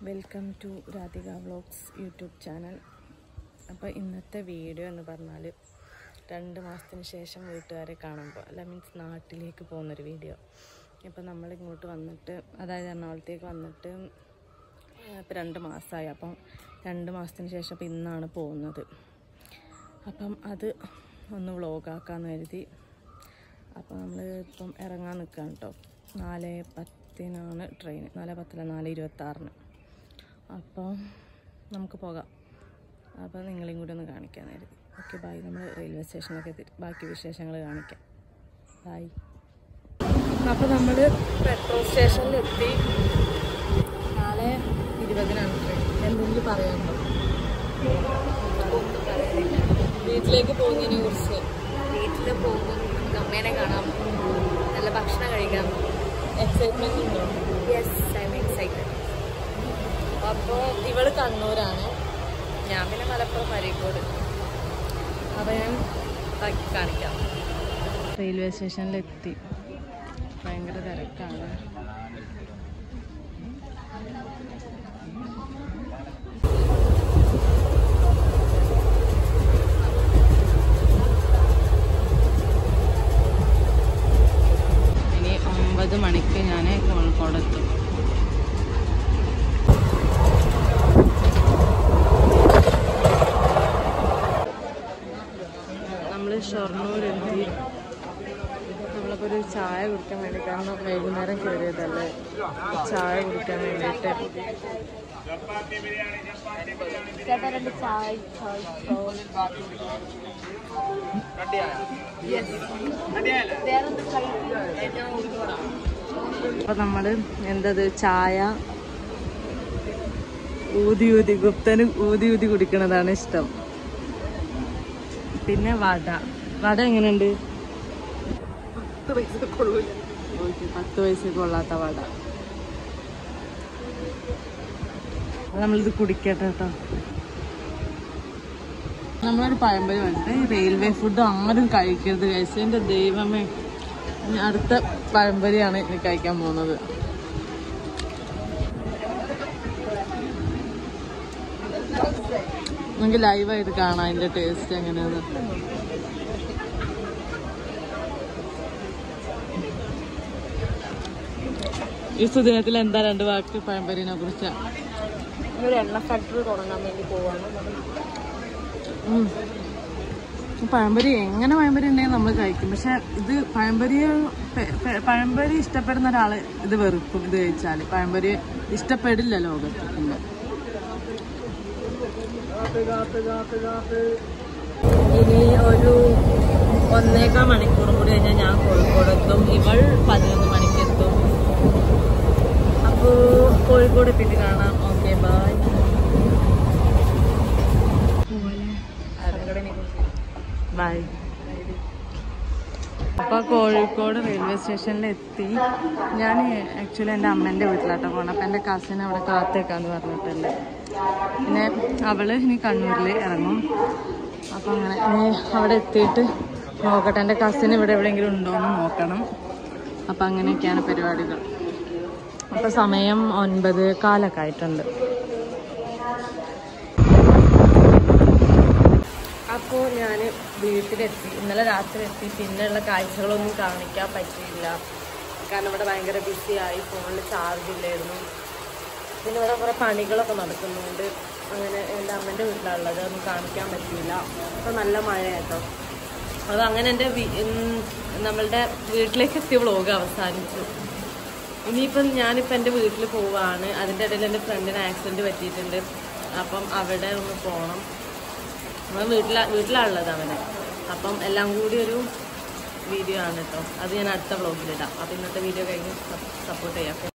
welcome to Radhika vlogs YouTube channel അപ്പോൾ ഇന്നത്തെ video എന്ന് പറഞ്ഞാൽ രണ്ട് മാസത്തിന് ശേഷം വീട്ടുകാരെ കാണുമ്പോൾ അല്ല മീൻസ് നാട്ടിലേക്ക് പോകുന്നൊരു വീഡിയോ ഇപ്പോൾ നമ്മൾ ഇങ്ങോട്ട് വന്നിട്ട് അതായത് എറണാകുളത്തേക്ക് വന്നിട്ട് ഇപ്പോൾ രണ്ട് മാസമായി അപ്പം രണ്ട് മാസത്തിന് ശേഷം ഇപ്പം ഇന്നാണ് പോകുന്നത് അപ്പം അത് ഒന്ന് വ്ളോഗാക്കാമെന്ന് കരുതി അപ്പോൾ നമ്മൾ ഇപ്പം ഇറങ്ങാൻ നിൽക്കുകയാണ് കേട്ടോ നാല് പത്തിനാണ് ട്രെയിൻ നാല് പത്തില്ല നാല് ഇരുപത്താറിന് അപ്പോൾ നമുക്ക് പോകാം അപ്പോൾ നിങ്ങളെയും കൂടി ഒന്ന് കാണിക്കാൻ കരുതി ഓക്കെ ബായ് നമ്മൾ റെയിൽവേ സ്റ്റേഷനിലൊക്കെ എത്തി ബാക്കി വിശേഷങ്ങൾ കാണിക്കാം ബായ് അപ്പോൾ നമ്മൾ പെട്രോൾ സ്റ്റേഷനിൽ എത്തി നാല് ഇരുപതിനാണ് ട്രെയിൻ എന്തെങ്കിലും പറയാനുണ്ടോ വീട്ടിലേക്ക് പോകുന്നതിനെ കുറിച്ച് വീട്ടിൽ പോകും അമ്മേനെ കാണാം നല്ല ഭക്ഷണം കഴിക്കാം എക്സൈറ്റ്മെന്റ് ഉണ്ടോ യെസ് ഐ എം എക്സൈറ്റഡ് അപ്പോൾ ഇവള് കണ്ണൂരാണ് ഞാൻ പിന്നെ മലപ്പുറം അരീക്കോട് അപ്പോൾ ഞാൻ ബാക്കി കാണിക്കാം റെയിൽവേ സ്റ്റേഷനിലെത്തി ഭയങ്കര തിരക്കാണ് ഇനി ഒമ്പത് മണിക്ക് ഞാൻ കോഴിക്കോടെത്തും നമ്മൾ ഷൊർണൂരെത്തി നമ്മളപ്പോൾ ഒരു ചായ കുടിക്കാൻ വേണ്ടി കാരണം വൈകുന്നേരം കയറിയതല്ലേ ചായ കുടിക്കാൻ വേണ്ടിയിട്ട് ചേട്ടാ രണ്ട് ചായ അപ്പോൾ നമ്മൾ എന്തത് ചായ ഊതി ഊതി ഗുപ്തന് ഊതി ഊതി കുടിക്കണതാണ് ഇഷ്ടം പിന്നെ വട വട എങ്ങനെയുണ്ട് ഓക്കെ പത്ത് പൈസ കൊള്ളാത്ത വട അപ്പൊ നമ്മളിത് കുടിക്കട്ടെ കേട്ടോ നമ്മളൊരു പഴംപൊരി വേണ്ടത് റെയിൽവേ ഫുഡ് ആരും കഴിക്കരുത് കഴിച്ചു എൻ്റെ ദൈവമേ ഇനി അടുത്ത പഴംപൊരിയാണ് ഇനി കഴിക്കാൻ പോകുന്നത് നമുക്ക് ലൈവായിട്ട് കാണാം അതിന്റെ ടേസ്റ്റ് എങ്ങനെയാണ് ഈ സുദിനത്തിൽ എന്താ രണ്ട് വാക്ക് പഴംപൊരിനെ കുറിച്ച് ഒരു എണ്ണ ഫാക്ടറി തുടങ്ങാൻ വേണ്ടി പോവാണ് പഴംപൊരി എങ്ങനെ പഴംപൊരി ഉണ്ടെങ്കിൽ നമ്മൾ കഴിക്കും പക്ഷെ ഇത് പഴംപൊരി പെ- പെ- പഴംപൊരി ഇഷ്ടപ്പെടുന്ന ഒരാള് ഇത് വെറുക്കും ഇത് കഴിച്ചാൽ പഴംപൊരി ഇഷ്ടപ്പെടില്ല ലോകത്ത് പിന്നെ ഇനി ഒരു ഒന്നേകാൽ മണിക്കൂറും കൂടി കഴിഞ്ഞാൽ ഞാൻ കോഴിക്കോട് എത്തും ഇവൾ പതിനൊന്ന് മണിക്ക് എത്തും അപ്പോൾ കോഴിക്കോട് എത്തിയിട്ട് കാണാം ഓക്കെ ബായ് ബൈ അപ്പോൾ കോഴിക്കോട് റെയിൽവേ സ്റ്റേഷനിൽ എത്തി ഞാൻ ആക്ച്വലി എൻ്റെ അമ്മേൻ്റെ വീട്ടിലാട്ടോ പോകണം അപ്പം എൻ്റെ കസിൻ അവിടെ കാത്തേക്കാന്ന് പറഞ്ഞിട്ടുണ്ട് പിന്നെ അവള് ഇനി കണ്ണൂരിൽ ഇറങ്ങും അപ്പം അങ്ങനെ ഇനി അവിടെ എത്തിയിട്ട് നോക്കട്ടെ എൻ്റെ കസിൻ ഇവിടെ എവിടെയെങ്കിലും ഉണ്ടോ എന്ന് നോക്കണം അപ്പം അങ്ങനെയൊക്കെയാണ് പരിപാടികൾ അപ്പോൾ സമയം ഒൻപത് കാലൊക്കെ ആയിട്ടുണ്ട് അപ്പോൾ ഞാൻ വീട്ടിലെത്തി ഇന്നലെ രാത്രി എത്തി പിന്നെയുള്ള കാഴ്ചകളൊന്നും കാണിക്കാൻ പറ്റിയില്ല കാരണം ഇവിടെ ഭയങ്കര ബിസിയായി ഫോണിൽ ചാർജ് ഇല്ലായിരുന്നു പിന്നെ ഇവിടെ കുറേ പണികളൊക്കെ നടക്കുന്നുണ്ട് അങ്ങനെ എൻ്റെ അമ്മേൻ്റെ വീട്ടിലുള്ളത് ഒന്നും കാണിക്കാൻ പറ്റിയില്ല അപ്പോൾ നല്ല മഴയാട്ടോ അത് അങ്ങനെ എൻ്റെ വി- ഉം, നമ്മളുടെ വീട്ടിലേക്ക് എത്തിയ വ്ളോഗ് അവസാനിച്ചു ഇനിയിപ്പം ഞാനിപ്പോൾ എൻ്റെ വീട്ടിൽ പോവാണ് അതിൻ്റെ ഇടയിൽ എൻ്റെ ഫ്രണ്ടിന് ആക്സിഡൻറ്റ് പറ്റിയിട്ടുണ്ട് അപ്പം അവിടെ ഒന്ന് പോകണം നമ്മൾ വീട്ടിലാ വീട്ടിലാണുള്ളത് അവനെ അപ്പം എല്ലാം കൂടി ഒരു വീഡിയോ ആണ് കേട്ടോ അത് ഞാൻ അടുത്ത വ്ളോഗിലിടാം അപ്പം ഇന്നത്തെ വീഡിയോ കഴിഞ്ഞ് സപ്പോർട്ട് ചെയ്യാം